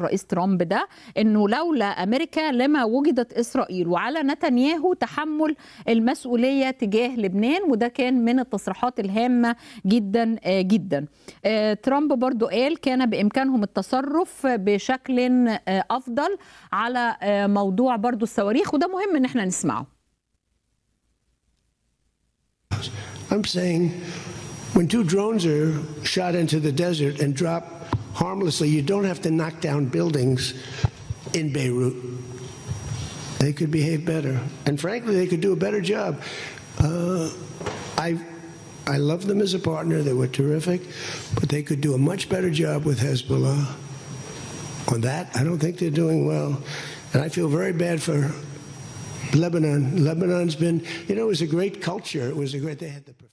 الرئيس ترامب ده انه لولا امريكا لما وجدت اسرائيل وعلى نتنياهو تحمل المسؤوليه تجاه لبنان وده كان من التصريحات الهامه جدا جدا ترامب برضو قال كان بامكانهم التصرف بشكل افضل على موضوع برضو الصواريخ وده مهم ان احنا نسمعه I'm saying when two drones are shot into the desert and drop harmlessly, you don't have to knock down buildings in Beirut. They could behave better. And frankly, they could do a better job. Uh, I, I love them as a partner. They were terrific. But they could do a much better job with Hezbollah. On that, I don't think they're doing well. And I feel very bad for Lebanon. Lebanon's been, you know, it was a great culture. It was a great, they had the professor.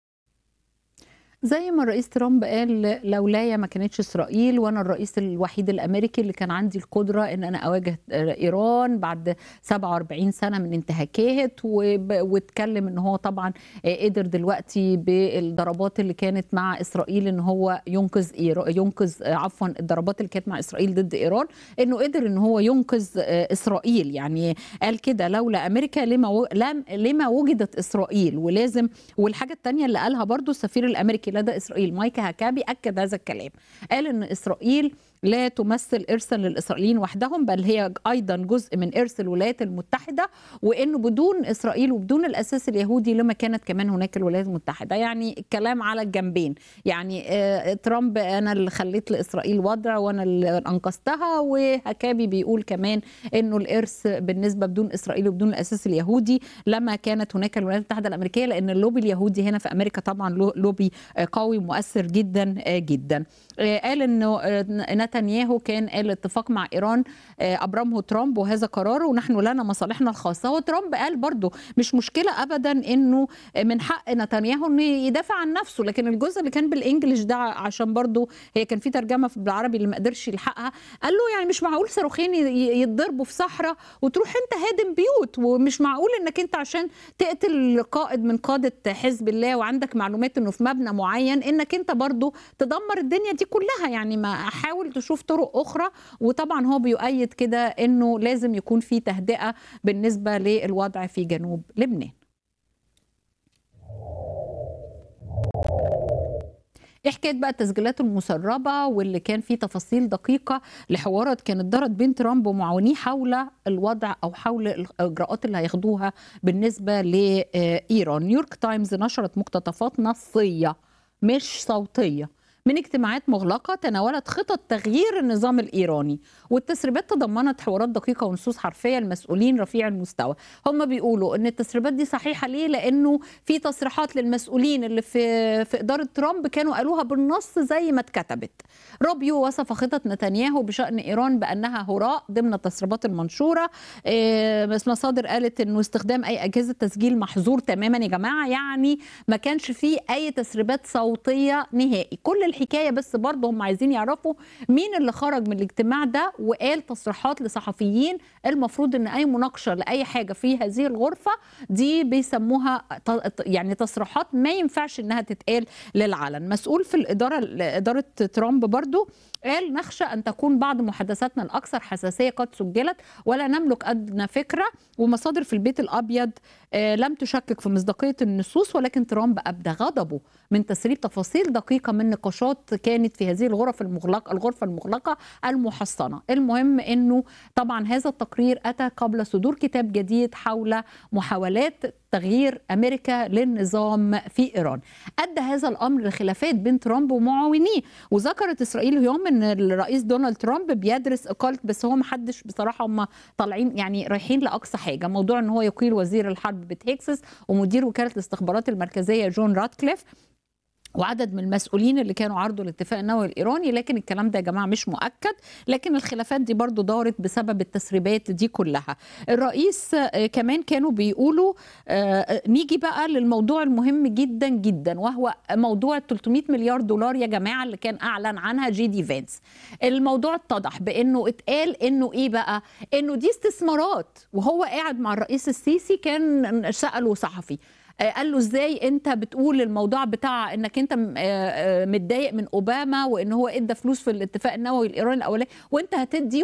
زي ما الرئيس ترامب قال لولايا ما كانتش اسرائيل وانا الرئيس الوحيد الامريكي اللي كان عندي القدره ان انا اواجه ايران بعد 47 سنه من انتهاكات واتكلم ان هو طبعا قدر دلوقتي بالضربات اللي كانت مع اسرائيل ان هو ينقذ ينقذ عفوا الضربات اللي كانت مع اسرائيل ضد ايران انه قدر ان هو ينقذ اسرائيل يعني قال كده لولا امريكا لما و... لما وجدت اسرائيل ولازم والحاجه الثانيه اللي قالها برضو السفير الامريكي لدى اسرائيل مايكا هاكابي اكد هذا الكلام قال ان اسرائيل لا تمثل ارثا للاسرائيليين وحدهم بل هي ايضا جزء من ارث الولايات المتحده وانه بدون اسرائيل وبدون الاساس اليهودي لما كانت كمان هناك الولايات المتحده يعني الكلام على الجنبين يعني آه ترامب انا اللي خليت لاسرائيل وضع وانا اللي انقذتها وهكابي بيقول كمان انه الارث بالنسبه بدون اسرائيل وبدون الاساس اليهودي لما كانت هناك الولايات المتحده الامريكيه لان اللوبي اليهودي هنا في امريكا طبعا لوبي قوي مؤثر جدا جدا آه قال انه نتنياهو كان قال اتفاق مع ايران ابرمه ترامب وهذا قراره ونحن لنا مصالحنا الخاصه وترامب قال برضه مش مشكله ابدا انه من حق نتنياهو انه يدافع عن نفسه لكن الجزء اللي كان بالانجلش ده عشان برضه هي كان في ترجمه بالعربي اللي ما قدرش يلحقها قال له يعني مش معقول صاروخين يتضربوا في صحراء وتروح انت هادم بيوت ومش معقول انك انت عشان تقتل قائد من قاده حزب الله وعندك معلومات انه في مبنى معين انك انت برضه تدمر الدنيا دي كلها يعني ما حاول تشوف طرق اخرى وطبعا هو بيؤيد كده انه لازم يكون في تهدئه بالنسبه للوضع في جنوب لبنان ايه حكايه بقى التسجيلات المسربه واللي كان فيه تفاصيل دقيقه لحوارات كانت دارت بين ترامب ومعاونيه حول الوضع او حول الاجراءات اللي هياخدوها بالنسبه لايران نيويورك تايمز نشرت مقتطفات نصيه مش صوتيه من اجتماعات مغلقه تناولت خطط تغيير النظام الايراني والتسريبات تضمنت حوارات دقيقه ونصوص حرفيه لمسؤولين رفيع المستوى هم بيقولوا ان التسريبات دي صحيحه ليه لانه في تصريحات للمسؤولين اللي في في اداره ترامب كانوا قالوها بالنص زي ما اتكتبت روبيو وصف خطط نتنياهو بشان ايران بانها هراء ضمن التسريبات المنشوره بس مصادر قالت انه استخدام اي اجهزه تسجيل محظور تماما يا جماعه يعني ما كانش فيه اي تسريبات صوتيه نهائي كل الحكايه بس برضه هم عايزين يعرفوا مين اللي خرج من الاجتماع ده وقال تصريحات لصحفيين المفروض ان اي مناقشه لاي حاجه في هذه الغرفه دي بيسموها يعني تصريحات ما ينفعش انها تتقال للعلن مسؤول في الاداره اداره ترامب برضه قال نخشى ان تكون بعض محادثاتنا الاكثر حساسيه قد سجلت ولا نملك ادنى فكره ومصادر في البيت الابيض لم تشكك في مصداقيه النصوص ولكن ترامب ابدى غضبه من تسريب تفاصيل دقيقه من نقاشات كانت في هذه الغرف المغلقه الغرفه المغلقه المحصنه المهم انه طبعا هذا التقرير اتى قبل صدور كتاب جديد حول محاولات تغيير امريكا للنظام في ايران ادى هذا الامر لخلافات بين ترامب ومعاونيه وذكرت اسرائيل يوم ان الرئيس دونالد ترامب بيدرس اقاله بس هو محدش بصراحه هم طالعين يعني رايحين لاقصى حاجه موضوع ان هو يقيل وزير الحرب بتكساس ومدير وكاله الاستخبارات المركزيه جون راتكليف وعدد من المسؤولين اللي كانوا عرضوا الاتفاق النووي الايراني لكن الكلام ده يا جماعه مش مؤكد لكن الخلافات دي برضو دارت بسبب التسريبات دي كلها الرئيس كمان كانوا بيقولوا نيجي بقى للموضوع المهم جدا جدا وهو موضوع 300 مليار دولار يا جماعه اللي كان اعلن عنها جي دي فانس الموضوع اتضح بانه اتقال انه ايه بقى انه دي استثمارات وهو قاعد مع الرئيس السيسي كان ساله صحفي آه، قال له ازاي انت بتقول الموضوع بتاع انك انت م- آه، آه، متضايق من اوباما وان هو ادى فلوس في الاتفاق النووي الايراني الاولاني وانت هتدي